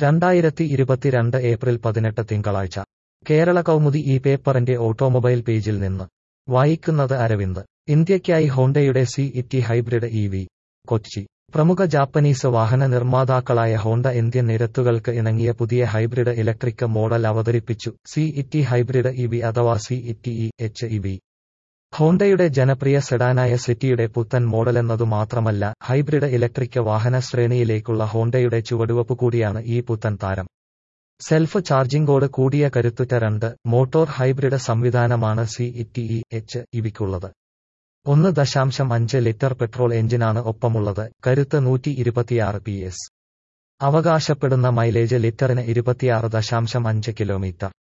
രണ്ടായിരത്തി ഇരുപത്തിരണ്ട് ഏപ്രിൽ പതിനെട്ട് തിങ്കളാഴ്ച കേരള കൗമുദി ഈ പേപ്പറിന്റെ ഓട്ടോമൊബൈൽ പേജിൽ നിന്ന് വായിക്കുന്നത് അരവിന്ദ് ഇന്ത്യയ്ക്കായി ഹോണ്ടയുടെ city hybrid E V Kochi പ്രമുഖ ജാപ്പനീസ് വാഹന നിർമ്മാതാക്കളായ ഹോണ്ട ഇന്ത്യൻ നിരത്തുകൾക്ക് ഇണങ്ങിയ പുതിയ ഹൈബ്രിഡ് ഇലക്ട്രിക് മോഡൽ അവതരിപ്പിച്ചു city hybrid E V അഥവാ city E H E V ഹോണ്ടയുടെ ജനപ്രിയ സെഡാനായ സിറ്റിയുടെ പുത്തൻ മോഡലെന്നതു മാത്രമല്ല ഹൈബ്രിഡ് ഇലക്ട്രിക് വാഹന ശ്രേണിയിലേക്കുള്ള ഹോണ്ടയുടെ ചുവടുവപ്പ് കൂടിയാണ് ഈ പുത്തൻ താരം സെൽഫ് ചാർജിംഗോട് കൂടിയ കരുത്തുറ്റ രണ്ട് മോട്ടോർ ഹൈബ്രിഡ് സംവിധാനമാണ് സി ഇറ്റി ഇ എച്ച് ഇവിക്കുള്ളത് ഒന്ന് ദശാംശം അഞ്ച് ലിറ്റർ പെട്രോൾ എഞ്ചിനാണ് ഒപ്പമുള്ളത് കരുത്ത് നൂറ്റി ഇരുപത്തിയാറ് പി എസ് അവകാശപ്പെടുന്ന മൈലേജ് ലിറ്ററിന് ഇരുപത്തിയാറ് ദശാംശം അഞ്ച് കിലോമീറ്റർ